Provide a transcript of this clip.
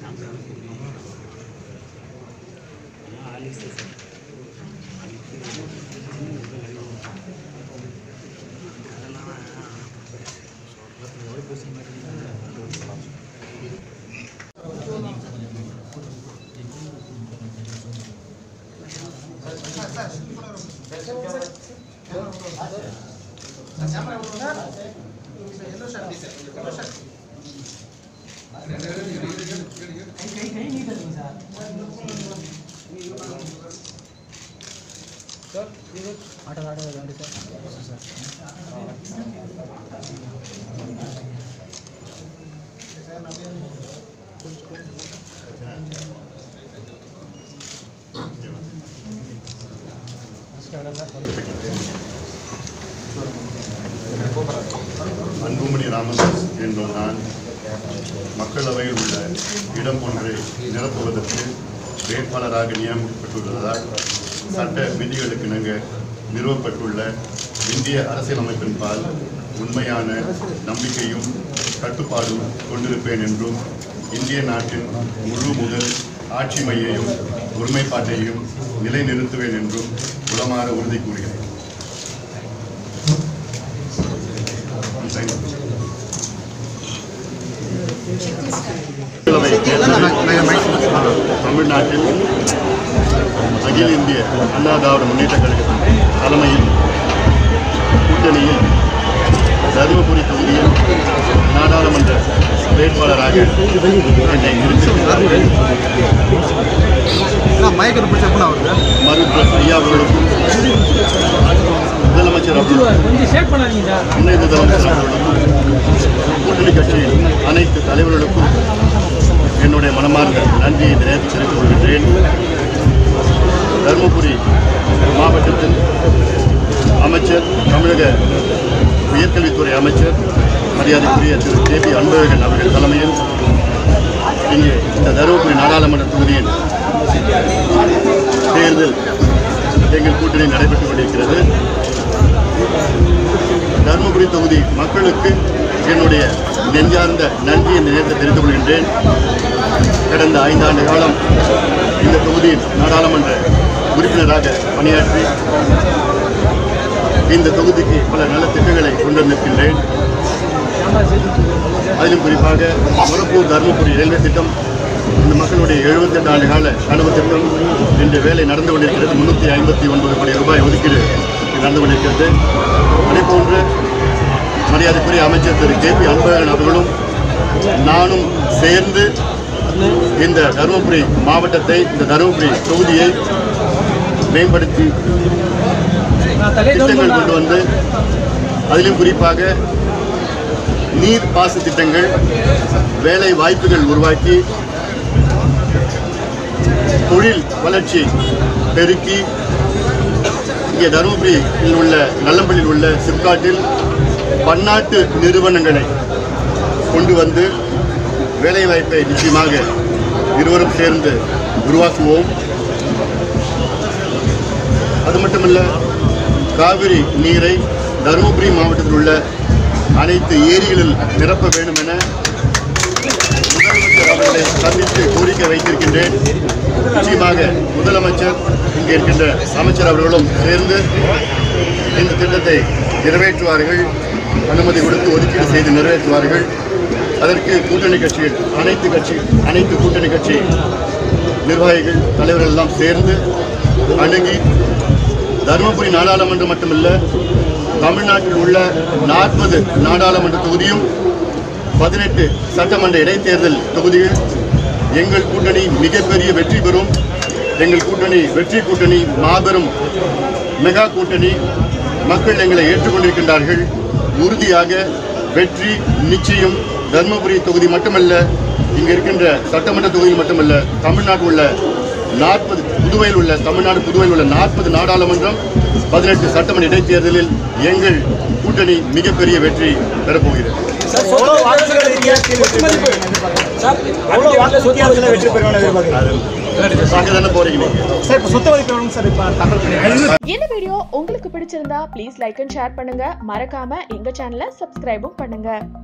அன்புமணி ராமதாஸ் என்றும் நான் மக்களவையில் உள்ள இடம் ஒன்றை நிரப்புவதற்கு வேட்பாளராக நியமிக்கப்பட்டுள்ளதால் சட்ட விதிகளுக்கு இணங்க நிறுவப்பட்டுள்ள இந்திய அரசியலமைப்பின் பால் உண்மையான நம்பிக்கையும் கட்டுப்பாடும் கொண்டிருப்பேன் என்றும் இந்திய நாட்டின் முழு முதல் ஆட்சி மையையும் ஒருமைப்பாட்டையும் நிலைநிறுத்துவேன் என்றும் உளமாற உறுதி கூறுகிறேன் Thank you. மக்களவை தேர்தலில் தமிழ்நாட்டில் அகில இந்திய அண்ணா திராவிட முன்னேற்ற கழகத்தின் தலைமையில் கூட்டணியில் தருமபுரி தொகுதியில் நாடாளுமன்ற வேட்பாளராக என்னை நிறுத்தியிருக்கிறார்கள் மயக்கத்தை பிடிச்ச எப்படின்னா வருது மருத்துவர் ஐயா அவர்களுக்கும் முதலமைச்சர் அவர்களுக்கும் கொஞ்சம் ஷேக் பண்ணாதீங்க சார் துணை முதலமைச்சர் அவர்களுக்கும் கூட்டணி கட்சியின் அனைத்து தலைவர்களுக்கும் என்னுடைய மனமார்ந்த நன்றியை இந்த நேரத்தில் தெரிவித்துக் கொள்கின்றேன் தருமபுரி மாவட்டத்தில் அமைச்சர் தமிழக உயர்கல்வித்துறை அமைச்சர் மரியாதைக்குரிய திரு கே பி அன்பழகன் அவர்கள் தலைமையில் இங்கே இந்த தருமபுரி நாடாளுமன்ற தொகுதியின் தேர்தல் எங்கள் கூட்டணி நடைபெற்றுக் கொண்டிருக்கிறது தருமபுரி தொகுதி மக்களுக்கு என்னுடைய நெஞ்சார்ந்த நன்றி இந்த நேரத்தை தெரிவித்துக் கொள்கின்றேன் கடந்த ஐந்தாண்டு காலம் இந்த தொகுதியின் நாடாளுமன்ற உறுப்பினராக பணியாற்றி இந்த தொகுதிக்கு பல நல்ல திட்டங்களை கொண்டு வந்திருக்கின்றேன் அதிலும் குறிப்பாக மொரப்பூர் தருமபுரி ரயில்வே திட்டம் இந்த மக்களுடைய 78 ஆண்டு கால கனவு திட்டம் இன்று வேலை நடந்து கொண்டிருக்கிறது முன்னூற்றி ஐம்பத்தி ஒன்பது கோடி ரூபாய் ஒதுக்கீடு நடந்து கொண்டிருக்கிறது அதேபோன்று மரியாதைக்குரிய அமைச்சர் திரு கே பி அன்பழகன் அவர்களும் நானும் சேர்ந்து இந்த தருமபுரி மாவட்டத்தை இந்த தருமபுரி தொகுதியை மேம்படுத்தி நான் தலையை திட்டங்கள் கொண்டு வந்து அதிலும் குறிப்பாக நீர் பாச திட்டங்கள் வேலை வாய்ப்புகள் உருவாக்கி தொழில் வளர்ச்சி பெருக்கி இங்கே தருமபுரியில் உள்ள நல்லம்பள்ளியில் உள்ள சிப்காட்டில் பன்னாட்டு நிறுவனங்களை கொண்டு வந்து வேலைவாய்ப்பை நிச்சயமாக இருவரும் சேர்ந்து உருவாக்குவோம் அது மட்டுமல்ல காவிரி நீரை தருமபுரி மாவட்டத்தில் உள்ள அனைத்து ஏரிகளில் நிரப்ப வேண்டும் என முதலமைச்சர் அவர்களை சந்தித்து கோரிக்கை வைத்திருக்கின்றேன் நிச்சயமாக முதலமைச்சர் இங்கே இருக்கின்ற அமைச்சர் அவர்களும் சேர்ந்து இந்த திட்டத்தை நிறைவேற்றுவார்கள் அனுமதி கொடுத்து ஒதுக்கீடு செய்து நிறைவேற்றுவார்கள் அதற்கு கூட்டணி கட்சிகள் அனைத்து கட்சி அனைத்து கூட்டணி கட்சி நிர்வாகிகள் தலைவர்கள் எல்லாம் சேர்ந்து அணுகி தருமபுரி நாடாளுமன்றம் மட்டுமல்ல தமிழ்நாட்டில் உள்ள நாற்பது நாடாளுமன்ற தொகுதியும் பதினெட்டு சட்டமன்ற இடைத்தேர்தல் தொகுதிகள் எங்கள் கூட்டணி மிகப்பெரிய வெற்றி பெறும் எங்கள் கூட்டணி வெற்றி கூட்டணி மாபெரும் மெகா கூட்டணி மக்கள் எங்களை ஏற்றுக்கொண்டிருக்கின்றார்கள் உறுதியாக வெற்றி நிச்சயம் தருமபுரி தொகுதி மட்டுமல்ல இங்கே இருக்கின்ற சட்டமன்ற தொகுதி மட்டுமல்ல தமிழ்நாட்டில் உள்ள நாற்பது புதுவையில் உள்ள தமிழ்நாடு புதுவையில் உள்ள நாற்பது நாடாளுமன்றம் பதினெட்டு சட்டமன்ற இடைத்தேர்தலில் எங்கள் கூட்டணி மிகப்பெரிய வெற்றி பெறப்போகிறது எவ்வளோ வாக்குகள் வித்தியாசத்தில் சார் எவ்வளோ வாக்கு வித்தியாசத்தில் வெற்றி பெறுவாங்க எதிர்பார்க்குறாங்க அது பார்க்க தானே போறீங்க நீங்க சார் இப்போ சொத்த மதிப்பு எவ்வளோங்க சார் இப்போ தகவல் பண்ணிருக்காங்க இந்த வீடியோ உங்களுக்கு பிடிச்சிருந்தா ப்ளீஸ் லைக் அண்ட் ஷேர் பண்ணுங்க மறக்காம எங்க சேனலை சப்ஸ்கிரைபும் பண்ணுங்க